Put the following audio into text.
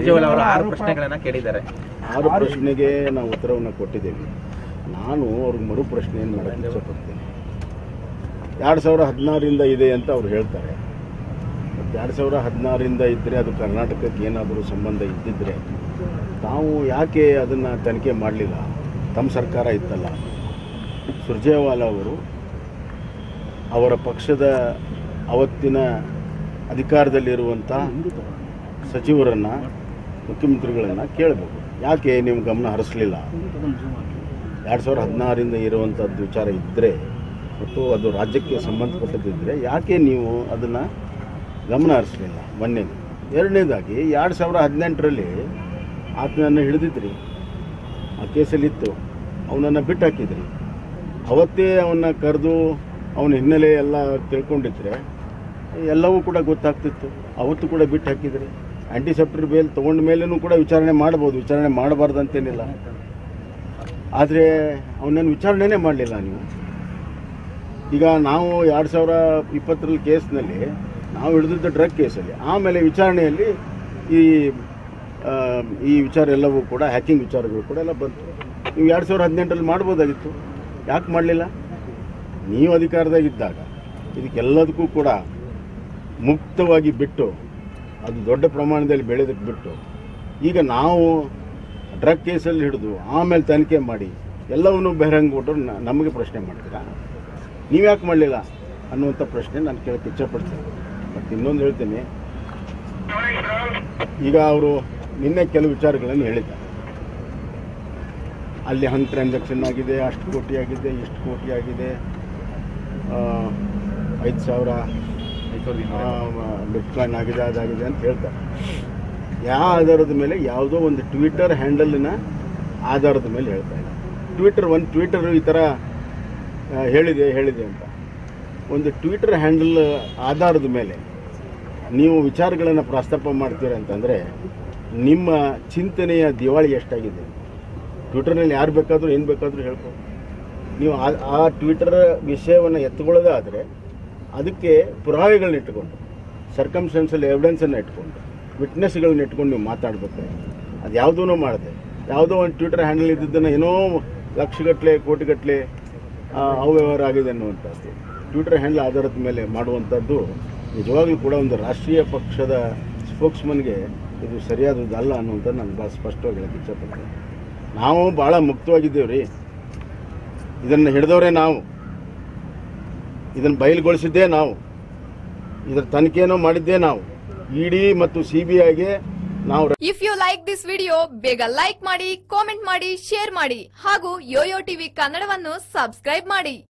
ಸುರ್ಜೇವಾಲ ಅವರ ಆರು ಪ್ರಶ್ನೆಗಳನ್ನ ಕೇಳಿದ್ದಾರೆ ಆರು ಪ್ರಶ್ನೆಗೆ ನಾವು ಉತ್ತರವನ್ನು ಕೊಟ್ಟಿದ್ದೇವೆ ನಾನು ಅವ್ರಿಗೆ ಮರು ಪ್ರಶ್ನೆಯನ್ನು ಮಾಡಕ್ಕೆ ಇಷ್ಟಪಡ್ತೇನೆ ಎರಡು ಸಾವಿರ ಹದಿನಾರರಿಂದ ಇದೆ ಅಂತ ಅವ್ರು ಹೇಳ್ತಾರೆ ಮತ್ತು ಎರಡು ಸಾವಿರ ಹದಿನಾರರಿಂದ ಇದ್ದರೆ ಅದು ಕರ್ನಾಟಕಕ್ಕೆ ಏನಾದರೂ ಸಂಬಂಧ ಇದ್ದಿದ್ದರೆ ತಾವು ಯಾಕೆ ಅದನ್ನು ತನಿಖೆ ಮಾಡಲಿಲ್ಲ ತಮ್ಮ ಸರ್ಕಾರ ಇತ್ತಲ್ಲ ಸುರ್ಜೇವಾಲ ಅವರು ಅವರ ಪಕ್ಷದ ಅವತ್ತಿನ ಅಧಿಕಾರದಲ್ಲಿರುವಂಥ ಸಚಿವರನ್ನು ಮುಖ್ಯಮಂತ್ರಿಗಳನ್ನು ಕೇಳಬೇಕು ಯಾಕೆ ನೀವು ಗಮನ ಹರಿಸಲಿಲ್ಲ ಎರಡು ಸಾವಿರದ ಹದಿನಾರರಿಂದ ಇರುವಂಥದ್ದು ವಿಚಾರ ಇದ್ದರೆ ಮತ್ತು ಅದು ರಾಜ್ಯಕ್ಕೆ ಸಂಬಂಧಪಟ್ಟದಿದ್ದರೆ ಯಾಕೆ ನೀವು ಅದನ್ನು ಗಮನ ಹರಿಸಲಿಲ್ಲ ಮೊನ್ನೆ ಎರಡನೇದಾಗಿ ಎರಡು ಸಾವಿರ ಹದಿನೆಂಟರಲ್ಲಿ ಆತನನ್ನು ಹಿಡಿದಿದ್ರಿ ಆ ಕೇಸಲ್ಲಿತ್ತು ಅವನನ್ನು ಬಿಟ್ಟು ಹಾಕಿದ್ರಿ ಅವತ್ತೇ ಅವನ್ನ ಕರೆದು ಅವನ ಹಿನ್ನೆಲೆ ಎಲ್ಲ ತಿಳ್ಕೊಂಡಿದ್ರೆ ಎಲ್ಲವೂ ಕೂಡ ಗೊತ್ತಾಗ್ತಿತ್ತು ಅವತ್ತು ಕೂಡ ಬಿಟ್ಟು ಹಾಕಿದ್ರಿ ಆ್ಯಂಟಿಸೆಪ್ಟರ್ ಬೇಲ್ ತೊಗೊಂಡ ಮೇಲೂ ಕೂಡ ವಿಚಾರಣೆ ಮಾಡ್ಬೋದು ವಿಚಾರಣೆ ಮಾಡಬಾರ್ದು ಅಂತೇನಿಲ್ಲ ಆದರೆ ಅವನನ್ನು ವಿಚಾರಣೆನೇ ಮಾಡಲಿಲ್ಲ ನೀವು ಈಗ ನಾವು ಎರಡು ಸಾವಿರ ಇಪ್ಪತ್ತರಲ್ಲಿ ಕೇಸ್ನಲ್ಲಿ ನಾವು ಹಿಡಿದಿದ್ದ ಡ್ರಗ್ ಕೇಸಲ್ಲಿ ಆಮೇಲೆ ವಿಚಾರಣೆಯಲ್ಲಿ ಈ ಆ, ಈ ವಿಚಾರ ಎಲ್ಲವೂ ಕೂಡ ಹ್ಯಾಕಿಂಗ್ ವಿಚಾರಗಳು ಕೂಡ ಎಲ್ಲ ಬಂತು ನೀವು ಎರಡು ಸಾವಿರದ ಹದಿನೆಂಟರಲ್ಲಿ ಮಾಡ್ಬೋದಾಗಿತ್ತು ಯಾಕೆ ಮಾಡಲಿಲ್ಲ ನೀವು ಅಧಿಕಾರದಾಗಿದ್ದಾಗ ಇದಕ್ಕೆಲ್ಲದಕ್ಕೂ ಕೂಡ ಮುಕ್ತವಾಗಿ ಬಿಟ್ಟು ಅದು ದೊಡ್ಡ ಪ್ರಮಾಣದಲ್ಲಿ ಬೆಳೆದಕ್ಕೆ ಬಿಟ್ಟು ಈಗ ನಾವು ಡ್ರಗ್ ಕೇಸಲ್ಲಿ ಹಿಡಿದು ಆಮೇಲೆ ತನಿಖೆ ಮಾಡಿ ಎಲ್ಲವನ್ನೂ ಬಹಿರಂಗ ಕೊಟ್ಟರು ನಮಗೆ ಪ್ರಶ್ನೆ ಮಾಡ್ತೀರಾ ನೀವು ಯಾಕೆ ಮಾಡಲಿಲ್ಲ ಅನ್ನುವಂಥ ಪ್ರಶ್ನೆ ನಾನು ಕೇಳಕ್ಕೆ ಇಚ್ಛಪಡ್ತೀನಿ ಮತ್ತು ಇನ್ನೊಂದು ಹೇಳ್ತೀನಿ ಈಗ ಅವರು ನಿನ್ನೆ ಕೆಲವು ವಿಚಾರಗಳನ್ನು ಹೇಳಿದ್ದಾರೆ ಅಲ್ಲಿ ಹಂಗೆ ಟ್ರಾನ್ಸಾಕ್ಷನ್ ಆಗಿದೆ ಅಷ್ಟು ಕೋಟಿ ಆಗಿದೆ ಇಷ್ಟು ಕೋಟಿ ಆಗಿದೆ ಐದು ಸಾವಿರ ಬಿಟ್ಕಾಯಿನ್ ಆಗಿದೆ ಅದಾಗಿದೆ ಅಂತ ಹೇಳ್ತಾರೆ ಯಾವ ಆಧಾರದ ಮೇಲೆ ಯಾವುದೋ ಒಂದು ಟ್ವಿಟರ್ ಹ್ಯಾಂಡಲಿನ ಆಧಾರದ ಮೇಲೆ ಹೇಳ್ತಾ ಇಲ್ಲ ಟ್ವಿಟರ್ ಒಂದು ಟ್ವಿಟರ್ ಈ ಥರ ಆ, ಹೇಳಿದೆ ಹೇಳಿದೆ ಅಂತ ಒಂದು ಟ್ವಿಟರ್ ಹ್ಯಾಂಡಲ್ ಆಧಾರದ ಮೇಲೆ ನೀವು ವಿಚಾರಗಳನ್ನು ಪ್ರಸ್ತಾಪ ಮಾಡ್ತೀರ ಅಂತಂದರೆ ನಿಮ್ಮ ಚಿಂತನೆಯ ದಿವಾಳಿ ಎಷ್ಟಾಗಿದೆ ಟ್ವಿಟರ್ನಲ್ಲಿ ಯಾರು ಬೇಕಾದರೂ ಏನು ಬೇಕಾದರೂ ಹೇಳ್ಬೋದು ನೀವು ಆ ಆ ಟ್ವಿಟರ್ ವಿಷಯವನ್ನು ಎತ್ಕೊಳ್ಳೋದೇ ಆದರೆ ಅದಕ್ಕೆ ಪುರಾವೆಗಳನ್ನ ಇಟ್ಕೊಂಡು ಸರ್ಕಮ್ಸ್ಟೆನ್ಸಲ್ಲಿ ಎವಿಡೆನ್ಸನ್ನು ಇಟ್ಕೊಂಡು ವಿಟ್ನೆಸ್ಗಳನ್ನ ಇಟ್ಕೊಂಡು ನೀವು ಮಾತಾಡಬೇಕು ಅದು ಯಾವುದೂ ಮಾಡದೆ ಯಾವುದೋ ಒಂದು ಟ್ವಿಟರ್ ಹ್ಯಾಂಡಲ್ ಇದ್ದಿದ್ದನ್ನು ಏನೋ ಲಕ್ಷಗಟ್ಟಲೆ ಕೋಟಿಗಟ್ಟಲೆ ಆ, ಅವ್ಯವಹಾರ ಆಗಿದೆ ಅನ್ನುವಂಥದ್ದು ಟ್ವಿಟರ್ ಹ್ಯಾಂಡಲ್ ಆಧಾರದ ಮೇಲೆ ಮಾಡುವಂಥದ್ದು ನಿಜವಾಗ್ಲೂ ಕೂಡ ಒಂದು ರಾಷ್ಟ್ರೀಯ ಪಕ್ಷದ ಸ್ಪೋಕ್ಸ್ಮನ್ಗೆ ಇದು ಸರಿಯಾದದ್ದಲ್ಲ ಅನ್ನುವಂಥದ್ದು ನಾನು ಭಾಳ ಸ್ಪಷ್ಟವಾಗಿ ಹೇಳಕ್ಕೆ ಇಚ್ಛಪಡ್ತೇನೆ ನಾವು ಭಾಳ ಮುಕ್ತವಾಗಿದ್ದೇವೆ ರೀ ಇದನ್ನು ಹಿಡಿದವರೇ ನಾವು ಇದನ್ನು ಬಯಲುಗೊಳಿಸಿದ್ದೇ ನಾವು ಇದರ ತನಿಖೆನೂ ಮಾಡಿದ್ದೇ ನಾವು ಇಡಿ ಮತ್ತು ಸಿ ಬಿ ಐಗೆ ನಾವು if you like this video ಬೇಗ ಲೈಕ್ ಮಾಡಿ ಕಾಮೆಂಟ್ ಮಾಡಿ ಶೇರ್ ಮಾಡಿ ಹಾಗೂ ಯೋಯೋ ಟಿವಿ ಕನ್ನಡವನ್ನು ಸಬ್ಸ್ಕ್ರೈಬ್ ಮಾಡಿ